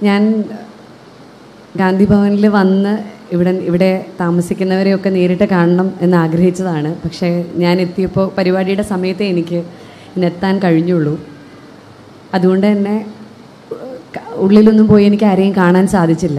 ഞാൻ ഗാന്ധി ഭവനിൽ വന്ന് ഇവിടെ ഇവിടെ താമസിക്കുന്നവരെയൊക്കെ നേരിട്ട് കാണണം എന്ന് ആഗ്രഹിച്ചതാണ് പക്ഷേ ഞാൻ എത്തിയപ്പോൾ പരിപാടിയുടെ സമയത്തേ എനിക്ക് ഇന്നെത്താൻ കഴിഞ്ഞുള്ളൂ അതുകൊണ്ട് തന്നെ ക- ഉള്ളിലൊന്നും പോയി എനിക്ക് ആരെയും കാണാൻ സാധിച്ചില്ല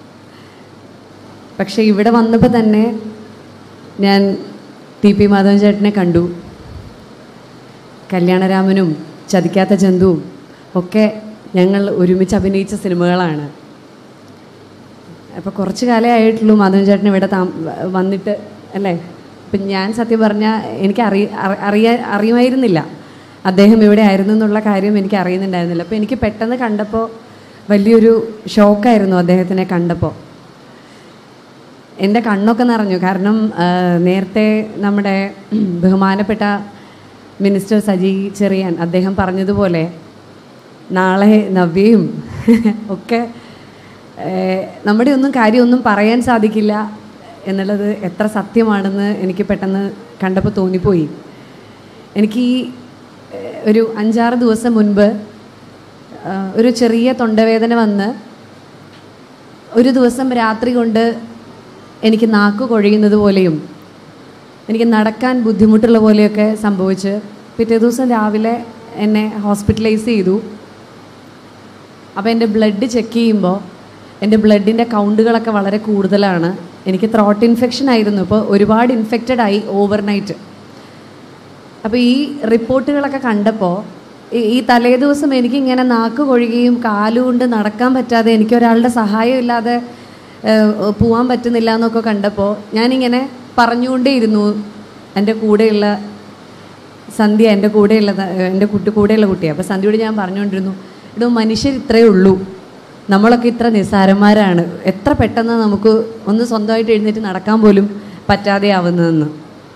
പക്ഷേ ഇവിടെ വന്നപ്പോൾ തന്നെ ഞാൻ ടി പി മാധവൻ ചേട്ടനെ കണ്ടു കല്യാണരാമനും ചതിക്കാത്ത ജന്തുവും ഒക്കെ ഞങ്ങൾ ഒരുമിച്ച് അഭിനയിച്ച സിനിമകളാണ് അപ്പോൾ കുറച്ച് കാലേ ആയിട്ടുള്ളൂ മാധവൻ ചേട്ടൻ ഇവിടെ താ വന്നിട്ട് അല്ലേ അപ്പം ഞാൻ സത്യം പറഞ്ഞാൽ എനിക്ക് അറിയ അറി- അറിയാ അറിയുമായിരുന്നില്ല അദ്ദേഹം ഇവിടെ ആയിരുന്നു എന്നുള്ള കാര്യം എനിക്ക് അറിയുന്നുണ്ടായിരുന്നില്ല അപ്പോൾ എനിക്ക് പെട്ടെന്ന് കണ്ടപ്പോൾ വലിയൊരു ഷോക്കായിരുന്നു അദ്ദേഹത്തിനെ കണ്ടപ്പോൾ എൻ്റെ കണ്ണൊക്കെ നിറഞ്ഞു കാരണം ആ, നേരത്തെ നമ്മുടെ ബഹുമാനപ്പെട്ട മിനിസ്റ്റർ സജി ചെറിയാൻ അദ്ദേഹം പറഞ്ഞതുപോലെ നാളെ നവ്യയും ഒക്കെ ഏഹ്, നമ്മുടെ ഒന്നും കാര്യമൊന്നും പറയാൻ സാധിക്കില്ല എന്നുള്ളത് എത്ര സത്യമാണെന്ന് എനിക്ക് പെട്ടെന്ന് കണ്ടപ്പോൾ തോന്നിപ്പോയി എനിക്ക് ഈ ഏഹ്, ഒരു അഞ്ചാറ് ദിവസം മുൻപ് ആ, ഒരു ചെറിയ തൊണ്ടവേദന വന്ന് ഒരു ദിവസം രാത്രി കൊണ്ട് എനിക്ക് നാക്ക് കൊഴിയുന്നത് പോലെയും എനിക്ക് നടക്കാൻ ബുദ്ധിമുട്ടുള്ള പോലെയൊക്കെ സംഭവിച്ച് പിറ്റേ ദിവസം രാവിലെ എന്നെ ഹോസ്പിറ്റലൈസ് ചെയ്തു അപ്പോൾ എൻ്റെ ബ്ലഡ് ചെക്ക് ചെയ്യുമ്പോൾ എൻ്റെ ബ്ലഡിൻ്റെ കൗണ്ടുകളൊക്കെ വളരെ കൂടുതലാണ് എനിക്ക് ത്രോട്ട് ഇൻഫെക്ഷൻ ആയിരുന്നു ഇപ്പോൾ ഒരുപാട് ഇൻഫെക്റ്റഡ് ആയി ഓവർനൈറ്റ് അപ്പോൾ ഈ റിപ്പോർട്ടുകളൊക്കെ കണ്ടപ്പോൾ ഈ ഈ തലേ ദിവസം എനിക്കിങ്ങനെ നാക്ക് കൊഴുകയും കാലുകൊണ്ട് നടക്കാൻ പറ്റാതെ എനിക്ക് ഒരാളുടെ സഹായം ഇല്ലാതെ ഏഹ്, പോവാൻ പറ്റുന്നില്ല എന്നൊക്കെ കണ്ടപ്പോൾ ഞാനിങ്ങനെ പറഞ്ഞുകൊണ്ടേയിരുന്നു എൻ്റെ കൂടെയുള്ള സന്ധ്യ എൻ്റെ കൂടെയുള്ള എൻ്റെ കുട്ടി കൂടെയുള്ള കുട്ടിയാണ് അപ്പോൾ സന്ധ്യയോട് ഞാൻ പറഞ്ഞുകൊണ്ടിരുന്നു ഇടോ മനുഷ്യർ ഇത്രയേ ഉള്ളൂ നമ്മളൊക്കെ ഇത്ര നിസ്സാരന്മാരാണ് എത്ര പെട്ടെന്ന് നമുക്ക് ഒന്ന് സ്വന്തമായിട്ട് എഴുന്നേറ്റ് നടക്കാൻ പോലും പറ്റാതെ ആവുന്നതെന്ന്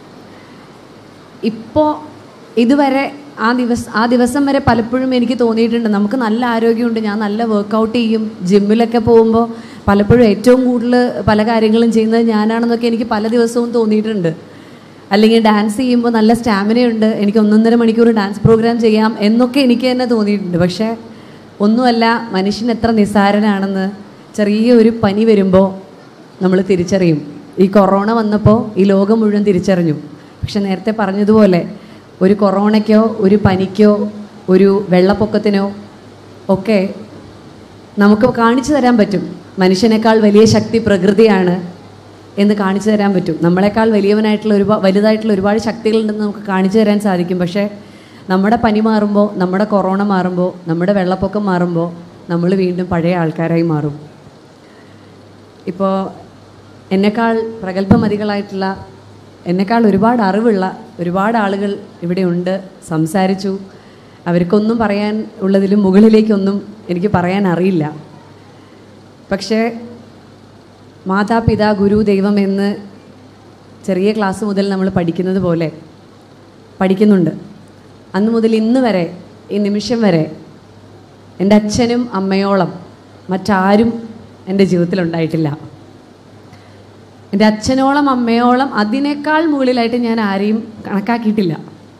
ഇപ്പോൾ ഇതുവരെ ആ ദിവസം ആ ദിവസം വരെ പലപ്പോഴും എനിക്ക് തോന്നിയിട്ടുണ്ട് നമുക്ക് നല്ല ആരോഗ്യമുണ്ട് ഞാൻ നല്ല വർക്കൗട്ട് ചെയ്യും ജിമ്മിലൊക്കെ പോകുമ്പോൾ പലപ്പോഴും ഏറ്റവും കൂടുതൽ പല കാര്യങ്ങളും ചെയ്യുന്നത് ഞാനാണെന്നൊക്കെ എനിക്ക് പല ദിവസവും തോന്നിയിട്ടുണ്ട് അല്ലെങ്കിൽ ഡാൻസ് ചെയ്യുമ്പോൾ നല്ല സ്റ്റാമിനയുണ്ട് എനിക്ക് ഒന്നൊന്നര മണിക്കൂർ ഡാൻസ് പ്രോഗ്രാം ചെയ്യാം എന്നൊക്കെ എനിക്ക് തന്നെ തോന്നിയിട്ടുണ്ട് പക്ഷേ ഒന്നുമല്ല മനുഷ്യൻ എത്ര നിസ്സാരനാണെന്ന് ചെറിയ ഒരു പനി വരുമ്പോൾ നമ്മൾ തിരിച്ചറിയും ഈ കൊറോണ വന്നപ്പോൾ ഈ ലോകം മുഴുവൻ തിരിച്ചറിഞ്ഞു പക്ഷെ നേരത്തെ പറഞ്ഞതുപോലെ ഒരു കൊറോണയ്ക്കോ ഒരു പനിക്കോ ഒരു വെള്ളപ്പൊക്കത്തിനോ ഒക്കെ നമുക്ക് കാണിച്ചു തരാൻ പറ്റും മനുഷ്യനേക്കാൾ വലിയ ശക്തി പ്രകൃതിയാണ് എന്ന് കാണിച്ചു തരാൻ പറ്റും നമ്മളെക്കാൾ വലിയവനായിട്ടുള്ള ഒരുപാട് വലുതായിട്ടുള്ള ഒരുപാട് ശക്തികളുണ്ടെന്ന് നമുക്ക് കാണിച്ചു തരാൻ സാധിക്കും പക്ഷേ നമ്മുടെ പനി മാറുമ്പോൾ നമ്മുടെ കൊറോണ മാറുമ്പോൾ നമ്മുടെ വെള്ളപ്പൊക്കം മാറുമ്പോൾ നമ്മൾ വീണ്ടും പഴയ ആൾക്കാരായി മാറും ഇപ്പോൾ എന്നെക്കാൾ പ്രഗത്ഭമതികളായിട്ടുള്ള എന്നെക്കാൾ ഒരുപാട് അറിവുള്ള ഒരുപാട് ആളുകൾ ഇവിടെ സംസാരിച്ചു അവർക്കൊന്നും പറയാൻ ഉള്ളതിലും മുകളിലേക്കൊന്നും എനിക്ക് പറയാൻ അറിയില്ല പക്ഷേ മാതാപിതാ ഗുരു ദൈവം എന്ന് ചെറിയ ക്ലാസ് മുതൽ നമ്മൾ പഠിക്കുന്നത് പോലെ പഠിക്കുന്നുണ്ട് അന്ന് മുതൽ ഇന്ന് വരെ ഈ നിമിഷം വരെ എൻ്റെ അച്ഛനും അമ്മയോളം മറ്റാരും എൻ്റെ ജീവിതത്തിലുണ്ടായിട്ടില്ല എൻ്റെ അച്ഛനോളം അമ്മയോളം അതിനേക്കാൾ മുകളിലായിട്ട് ഞാൻ ആരെയും കണക്കാക്കിയിട്ടില്ല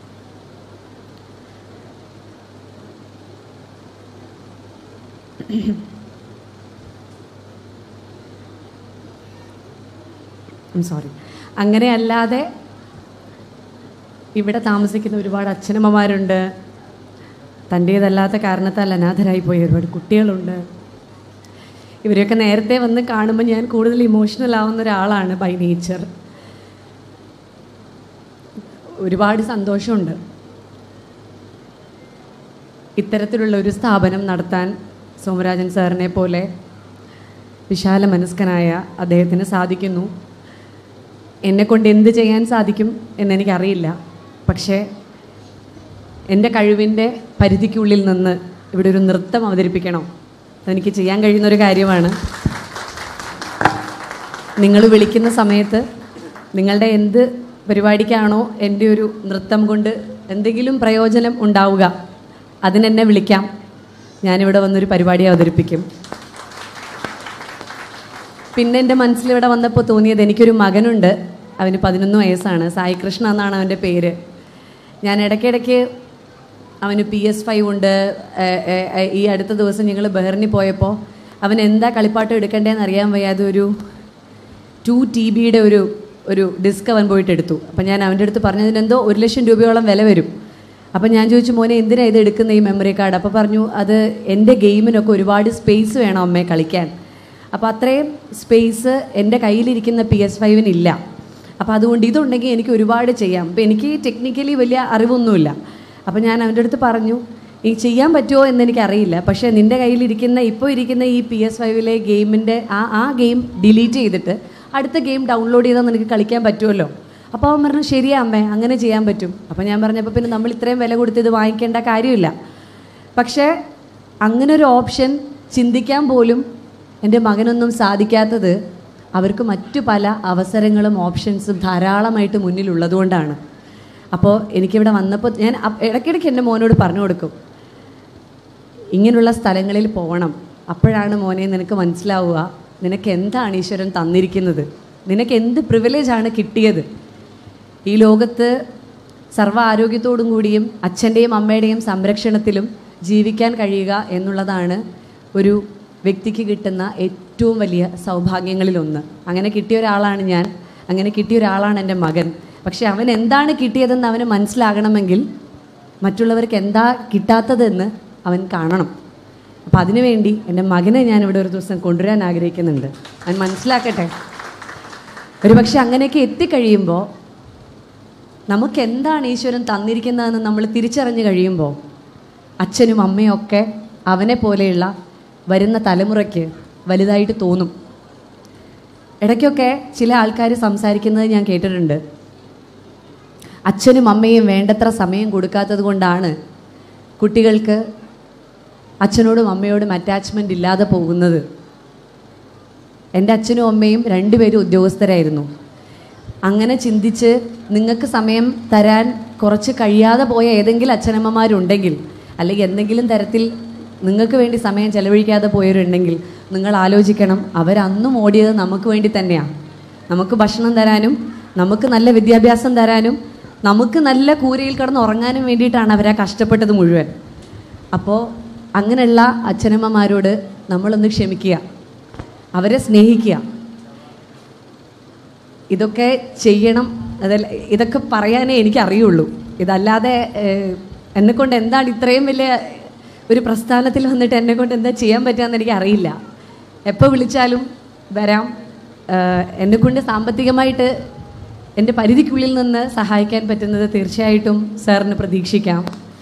സോറി അങ്ങനെ അല്ലാതെ ഇവിടെ താമസിക്കുന്ന ഒരുപാട് അച്ഛനമ്മമാരുണ്ട് തൻ്റേതല്ലാത്ത കാരണത്താൽ അനാഥരായി പോയ ഒരുപാട് കുട്ടികളുണ്ട് ഇവരെയൊക്കെ നേരത്തെ വന്ന് കാണുമ്പോൾ ഞാൻ കൂടുതൽ ഇമോഷണൽ ആവുന്ന ഒരാളാണ് ബൈ നേച്ചർ ഒരുപാട് സന്തോഷമുണ്ട് ഇത്തരത്തിലുള്ള ഒരു സ്ഥാപനം നടത്താൻ സോമരാജൻ സാറിനെ പോലെ വിശാല മനസ്കനായ അദ്ദേഹത്തിന് സാധിക്കുന്നു എന്നെക്കൊണ്ട് എന്ത് ചെയ്യാൻ സാധിക്കും എന്നെനിക്കറിയില്ല പക്ഷേ എൻ്റെ കഴിവിൻ്റെ പരിധിക്കുള്ളിൽ നിന്ന് ഇവിടെ ഒരു നൃത്തം അവതരിപ്പിക്കണം അതെനിക്ക് ചെയ്യാൻ കഴിയുന്ന ഒരു കാര്യമാണ് നിങ്ങൾ വിളിക്കുന്ന സമയത്ത് നിങ്ങളുടെ എന്ത് പരിപാടിക്കാണോ എൻ്റെ ഒരു നൃത്തം കൊണ്ട് എന്തെങ്കിലും പ്രയോജനം ഉണ്ടാവുക അതിനെന്നെ വിളിക്കാം ഞാനിവിടെ വന്നൊരു പരിപാടി അവതരിപ്പിക്കും പിന്നെ എൻ്റെ മനസ്സിലിവിടെ വന്നപ്പോൾ തോന്നിയത് എനിക്കൊരു മകനുണ്ട് അവന് പതിനൊന്ന് വയസ്സാണ് സായി കൃഷ്ണ എന്നാണ് അവൻ്റെ പേര് ഞാൻ ഇടയ്ക്കിടയ്ക്ക് അവന് പി എസ് ഫൈവ് ഉണ്ട് ഏ, ഏ, ഏ, ഈ അടുത്ത ദിവസം ഞങ്ങൾ ബഹറിനി പോയപ്പോൾ അവൻ എന്താ കളിപ്പാട്ടം എടുക്കേണ്ടതെന്ന് അറിയാൻ വയ്യാതെ ഒരു ടു ടി ബിയുടെ ഒരു ഒരു ഡിസ്ക് അവൻ പോയിട്ട് എടുത്തു അപ്പം ഞാൻ അവൻ്റെ അടുത്ത് പറഞ്ഞതിന് എന്തോ ഒരു ലക്ഷം രൂപയോളം വില വരും അപ്പം ഞാൻ ചോദിച്ചു മോനെ എന്തിനാണ് ഇത് എടുക്കുന്ന ഈ മെമ്മറി കാർഡ് അപ്പോൾ പറഞ്ഞു അത് എൻ്റെ ഗെയിമിനൊക്കെ ഒരുപാട് സ്പേസ് വേണം അമ്മയെ കളിക്കാൻ അപ്പോൾ അത്രയും സ്പേസ് എൻ്റെ കയ്യിലിരിക്കുന്ന പി എസ് ഫൈവിനില്ല അപ്പോൾ അതുകൊണ്ട് ഇതുണ്ടെങ്കിൽ എനിക്ക് ഒരുപാട് ചെയ്യാം അപ്പോൾ എനിക്ക് ടെക്നിക്കലി വലിയ അറിവൊന്നുമില്ല അപ്പോൾ ഞാൻ അവൻ്റെ അടുത്ത് പറഞ്ഞു ഈ ചെയ്യാൻ പറ്റുമോ എന്ന് എനിക്കറിയില്ല പക്ഷേ നിൻ്റെ കയ്യിലിരിക്കുന്ന ഇപ്പോൾ ഇരിക്കുന്ന ഈ പി എസ് ഫൈവിലെ ഗെയിമിൻ്റെ ആ ആ ഗെയിം ഡിലീറ്റ് ചെയ്തിട്ട് അടുത്ത ഗെയിം ഡൗൺലോഡ് ചെയ്താൽ നിനക്ക് കളിക്കാൻ പറ്റുമല്ലോ അപ്പോൾ അവൻ പറഞ്ഞു ശരിയാ അമ്മേ അങ്ങനെ ചെയ്യാൻ പറ്റും അപ്പോൾ ഞാൻ പറഞ്ഞപ്പോൾ പിന്നെ നമ്മൾ ഇത്രയും വില കൊടുത്ത് ഇത് വാങ്ങിക്കേണ്ട കാര്യമില്ല പക്ഷേ അങ്ങനെ ഒരു ഓപ്ഷൻ ചിന്തിക്കാൻ പോലും എൻ്റെ മകനൊന്നും സാധിക്കാത്തത് അവർക്ക് മറ്റു പല അവസരങ്ങളും ഓപ്ഷൻസും ധാരാളമായിട്ട് മുന്നിലുള്ളതുകൊണ്ടാണ് അപ്പോൾ എനിക്കിവിടെ വന്നപ്പോൾ ഞാൻ അപ്- ഇടയ്ക്കിടയ്ക്ക് എൻ്റെ മോനോട് പറഞ്ഞു കൊടുക്കും ഇങ്ങനെയുള്ള സ്ഥലങ്ങളിൽ പോകണം അപ്പോഴാണ് മോനെ നിനക്ക് മനസ്സിലാവുക നിനക്ക് എന്താണ് ഈശ്വരൻ തന്നിരിക്കുന്നത് നിനക്ക് എന്ത് പ്രിവിലേജാണ് കിട്ടിയത് ഈ ലോകത്ത് സർവ്വ ആരോഗ്യത്തോടും കൂടിയും അച്ഛൻ്റെയും അമ്മയുടെയും സംരക്ഷണത്തിലും ജീവിക്കാൻ കഴിയുക എന്നുള്ളതാണ് ഒരു വ്യക്തിക്ക് കിട്ടുന്ന ഏറ്റവും വലിയ സൗഭാഗ്യങ്ങളിലൊന്ന് അങ്ങനെ കിട്ടിയ ഒരാളാണ് ഞാൻ അങ്ങനെ കിട്ടിയ ഒരാളാണ് എൻ്റെ മകൻ പക്ഷെ അവൻ എന്താണ് കിട്ടിയതെന്ന് അവന് മനസ്സിലാകണമെങ്കിൽ മറ്റുള്ളവർക്ക് എന്താ കിട്ടാത്തതെന്ന് അവൻ കാണണം അപ്പം അതിനുവേണ്ടി എൻ്റെ മകനെ ഞാൻ ഇവിടെ ഒരു ദിവസം കൊണ്ടുവരാൻ ആഗ്രഹിക്കുന്നുണ്ട് അവൻ മനസ്സിലാക്കട്ടെ ഒരു പക്ഷെ അങ്ങനെയൊക്കെ എത്തിക്കഴിയുമ്പോൾ നമുക്ക് എന്താണ് ഈശ്വരൻ തന്നിരിക്കുന്നതെന്ന് നമ്മൾ തിരിച്ചറിഞ്ഞു കഴിയുമ്പോൾ അച്ഛനും അമ്മയും ഒക്കെ അവനെ പോലെയുള്ള വരുന്ന തലമുറയ്ക്ക് വലുതായിട്ട് തോന്നും ഇടയ്ക്കൊക്കെ ചില ആൾക്കാർ സംസാരിക്കുന്നത് ഞാൻ കേട്ടിട്ടുണ്ട് അച്ഛനും അമ്മയും വേണ്ടത്ര സമയം കൊടുക്കാത്തത് കൊണ്ടാണ് കുട്ടികൾക്ക് അച്ഛനോടും അമ്മയോടും അറ്റാച്ച്മെൻ്റ് ഇല്ലാതെ പോകുന്നത് എൻ്റെ അച്ഛനും അമ്മയും രണ്ടുപേരും ഉദ്യോഗസ്ഥരായിരുന്നു അങ്ങനെ ചിന്തിച്ച് നിങ്ങൾക്ക് സമയം തരാൻ കുറച്ച് കഴിയാതെ പോയ ഏതെങ്കിലും അച്ഛനമ്മമാരുണ്ടെങ്കിൽ അല്ലെങ്കിൽ എന്തെങ്കിലും തരത്തിൽ നിങ്ങൾക്ക് വേണ്ടി സമയം ചെലവഴിക്കാതെ പോയവരുണ്ടെങ്കിൽ നിങ്ങൾ ആലോചിക്കണം അവരന്നും ഓടിയത് നമുക്ക് വേണ്ടി തന്നെയാണ് നമുക്ക് ഭക്ഷണം തരാനും നമുക്ക് നല്ല വിദ്യാഭ്യാസം തരാനും നമുക്ക് നല്ല കൂരയിൽ കിടന്ന് ഉറങ്ങാനും വേണ്ടിയിട്ടാണ് അവരാ കഷ്ടപ്പെട്ടത് മുഴുവൻ അപ്പോൾ അങ്ങനെയുള്ള അച്ഛനമ്മമാരോട് നമ്മളൊന്ന് ക്ഷമിക്കുക അവരെ സ്നേഹിക്കുക ഇതൊക്കെ ചെയ്യണം അതല്ല ഇതൊക്കെ പറയാനേ എനിക്ക് അറിയുള്ളൂ ഇതല്ലാതെ ഏഹ്, എന്നെക്കൊണ്ട് എന്താണ് ഇത്രയും വലിയ ഒരു പ്രസ്ഥാനത്തിൽ വന്നിട്ട് എന്നെക്കൊണ്ട് എന്താ ചെയ്യാൻ പറ്റുകയെന്ന് എനിക്ക് അറിയില്ല എപ്പോൾ വിളിച്ചാലും വരാം ഏഹ്, എന്നെക്കൊണ്ട് സാമ്പത്തികമായിട്ട് എൻ്റെ പരിധിക്കുള്ളിൽ നിന്ന് സഹായിക്കാൻ പറ്റുന്നത് തീർച്ചയായിട്ടും സാറിന് പ്രതീക്ഷിക്കാം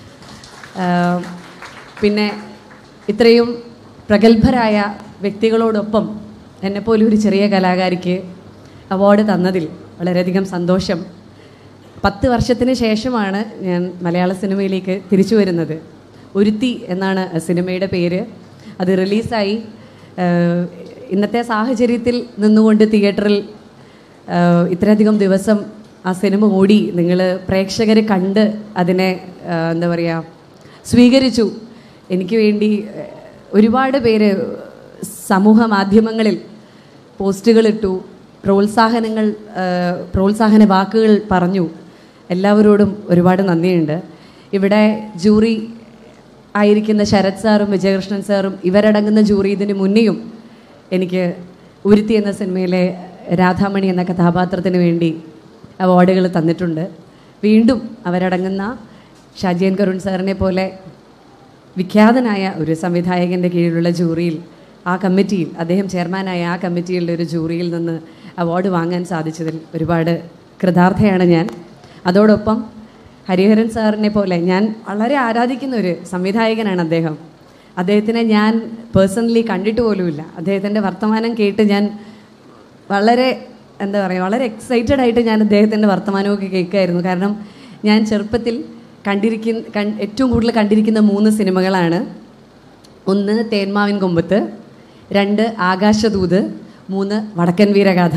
ഏഹ്, പിന്നെ ഇത്രയും പ്രഗത്ഭരായ വ്യക്തികളോടൊപ്പം എന്നെപ്പോലെ ഒരു ചെറിയ കലാകാരിക്ക് അവാർഡ് തന്നതിൽ വളരെയധികം സന്തോഷം പത്ത് വർഷത്തിന് ശേഷമാണ് ഞാൻ മലയാള സിനിമയിലേക്ക് തിരിച്ചു വരുന്നത് ഒരുത്തി എന്നാണ് സിനിമയുടെ പേര് അത് റിലീസായി ഏഹ്, ഇന്നത്തെ സാഹചര്യത്തിൽ നിന്നുകൊണ്ട് തിയേറ്ററിൽ ആഹ് ഇത്രയധികം ദിവസം ആ സിനിമ ഓടി നിങ്ങൾ പ്രേക്ഷകർ കണ്ട് അതിനെ ആഹ് എന്താ പറയുക സ്വീകരിച്ചു എനിക്ക് വേണ്ടി ആഹ് ഒരുപാട് പേര് സമൂഹ മാധ്യമങ്ങളിൽ പോസ്റ്റുകൾ ഇട്ടു പ്രോത്സാഹനങ്ങൾ ആഹ് പ്രോത്സാഹന വാക്കുകൾ പറഞ്ഞു എല്ലാവരോടും ഒരുപാട് നന്ദിയുണ്ട് ഇവിടെ ജൂറി ആയിരിക്കുന്ന ശരത് സാറും വിജയകൃഷ്ണൻ സാറും ഇവരടങ്ങുന്ന ജൂറി ഇതിന് മുന്നെയും എനിക്ക് ഉരുത്തി എന്ന സിനിമയിലെ രാധാമണി എന്ന കഥാപാത്രത്തിന് വേണ്ടി അവാർഡുകൾ തന്നിട്ടുണ്ട് വീണ്ടും അവരടങ്ങുന്ന ഷാജിയൻ കരുൺ സാറിനെ പോലെ വിഖ്യാതനായ ഒരു സംവിധായകൻ്റെ കീഴിലുള്ള ജൂറിയിൽ ആ കമ്മിറ്റിയിൽ അദ്ദേഹം ചെയർമാനായ ആ കമ്മിറ്റിയിലെ ഒരു ജൂറിയിൽ നിന്ന് അവാർഡ് വാങ്ങാൻ സാധിച്ചതിൽ ഒരുപാട് കൃതാർത്ഥയാണ് ഞാൻ അതോടൊപ്പം ഹരിഹരൻ സാറിനെ പോലെ ഞാൻ വളരെ ആരാധിക്കുന്ന ഒരു സംവിധായകനാണ് അദ്ദേഹം അദ്ദേഹത്തിനെ ഞാൻ പേഴ്സണലി കണ്ടിട്ട് പോലുമില്ല അദ്ദേഹത്തിൻ്റെ വർത്തമാനം കേട്ട് ഞാൻ വളരെ എന്താ പറയുക വളരെ എക്സൈറ്റഡ് ആയിട്ട് ഞാൻ അദ്ദേഹത്തിൻ്റെ വർത്തമാനമൊക്കെ കേൾക്കുമായിരുന്നു കാരണം ഞാൻ ചെറുപ്പത്തിൽ കണ്ടിരിക്കുന്ന കൺ ഏറ്റവും കൂടുതൽ കണ്ടിരിക്കുന്ന മൂന്ന് സിനിമകളാണ് ഒന്ന് തേന്മാവിൻ കൊമ്പത്ത് രണ്ട് ആകാശദൂത് മൂന്ന് വടക്കൻ വീരഗാഥ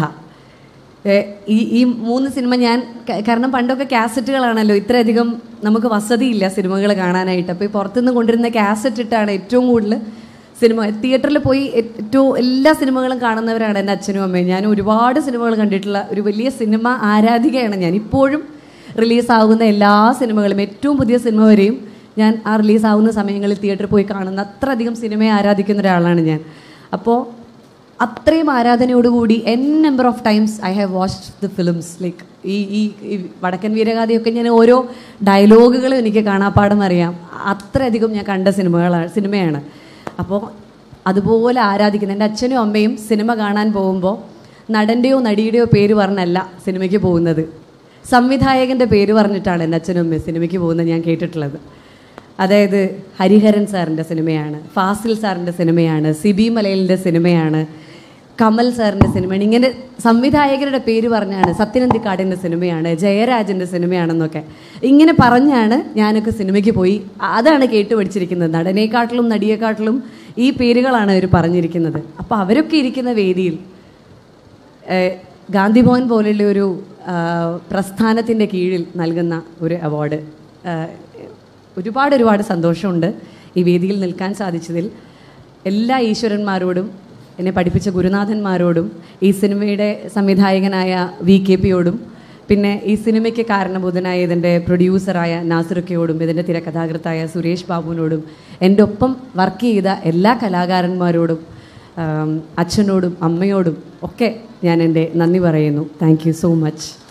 ഏ, ഈ ഈ മൂന്ന് സിനിമ ഞാൻ ക- കാരണം പണ്ടൊക്കെ കാസറ്റുകളാണല്ലോ ഇത്രയധികം നമുക്ക് വസതിയില്ല സിനിമകൾ കാണാനായിട്ട് അപ്പോൾ ഈ പുറത്തുനിന്ന് കൊണ്ടിരുന്ന കാസറ്റ് ഇട്ടാണ് ഏറ്റവും കൂടുതൽ സിനിമ തിയേറ്ററിൽ പോയി ഏറ്റവും എല്ലാ സിനിമകളും കാണുന്നവരാണ് എൻ്റെ അച്ഛനും അമ്മയും ഞാൻ ഒരുപാട് സിനിമകൾ കണ്ടിട്ടുള്ള ഒരു വലിയ സിനിമ ആരാധികയാണ് ഞാൻ ഇപ്പോഴും റിലീസാകുന്ന എല്ലാ സിനിമകളും ഏറ്റവും പുതിയ സിനിമ വരെയും ഞാൻ ആ റിലീസാവുന്ന സമയങ്ങളിൽ തിയേറ്ററിൽ പോയി കാണുന്ന അത്രയധികം സിനിമയെ ആരാധിക്കുന്ന ഒരാളാണ് ഞാൻ അപ്പോൾ അത്രയും ആരാധനയോടുകൂടി n number of times I have watched the films like ഈ ഈ ഈ വടക്കൻ വീരഗാഥയൊക്കെ ഞാൻ ഓരോ ഡയലോഗുകളും എനിക്ക് കാണാപ്പാടം അറിയാം അത്രയധികം ഞാൻ കണ്ട സിനിമകളാണ് സിനിമയാണ് അപ്പോൾ അതുപോലെ ആരാധിക്കുന്ന എൻ്റെ അച്ഛനും അമ്മയും സിനിമ കാണാൻ പോകുമ്പോൾ നടൻ്റെയോ നടിയുടെയോ പേര് പറഞ്ഞല്ല സിനിമയ്ക്ക് പോകുന്നത് സംവിധായകൻ്റെ പേര് പറഞ്ഞിട്ടാണ് എൻ്റെ അച്ഛനും അമ്മയും സിനിമയ്ക്ക് പോകുന്നത് ഞാൻ കേട്ടിട്ടുള്ളത് അതായത് ഹരിഹരൻ സാറിൻ്റെ സിനിമയാണ് ഫാസിൽ സാറിൻ്റെ സിനിമയാണ് സിബി മലയിലിൻ്റെ സിനിമയാണ് കമൽ സാറിൻ്റെ സിനിമയാണ് ഇങ്ങനെ സംവിധായകരുടെ പേര് പറഞ്ഞാണ് സത്യനന്ദിക്കാടിൻ്റെ സിനിമയാണ് ജയരാജൻ്റെ സിനിമയാണെന്നൊക്കെ ഇങ്ങനെ പറഞ്ഞാണ് ഞാനൊക്കെ സിനിമയ്ക്ക് പോയി അതാണ് കേട്ട് പഠിച്ചിരിക്കുന്നത് നടനേക്കാട്ടിലും നടിയെക്കാട്ടിലും ഈ പേരുകളാണ് അവർ പറഞ്ഞിരിക്കുന്നത് അപ്പോൾ അവരൊക്കെ ഇരിക്കുന്ന വേദിയിൽ ഏഹ് ഗാന്ധി ഭവൻ പോലുള്ള ഒരു പ്രസ്ഥാനത്തിൻ്റെ കീഴിൽ നൽകുന്ന ഒരു അവാർഡ് ഒരുപാട് ഒരുപാട് സന്തോഷമുണ്ട് ഈ വേദിയിൽ നിൽക്കാൻ സാധിച്ചതിൽ എല്ലാ ഈശ്വരന്മാരോടും എന്നെ പഠിപ്പിച്ച ഗുരുനാഥന്മാരോടും ഈ സിനിമയുടെ സംവിധായകനായ വി കെ പിയോടും പിന്നെ ഈ സിനിമയ്ക്ക് കാരണഭൂതനായ ഇതിൻ്റെ പ്രൊഡ്യൂസറായ നാസിറുക്കയോടും ഇതിൻ്റെ തിരക്കഥാകൃത്തായ സുരേഷ് ബാബുവിനോടും എൻ്റെ ഒപ്പം വർക്ക് ചെയ്ത എല്ലാ കലാകാരന്മാരോടും ആം, അച്ഛനോടും അമ്മയോടും ഒക്കെ ഞാൻ എൻ്റെ നന്ദി പറയുന്നു താങ്ക് യു സോ മച്ച്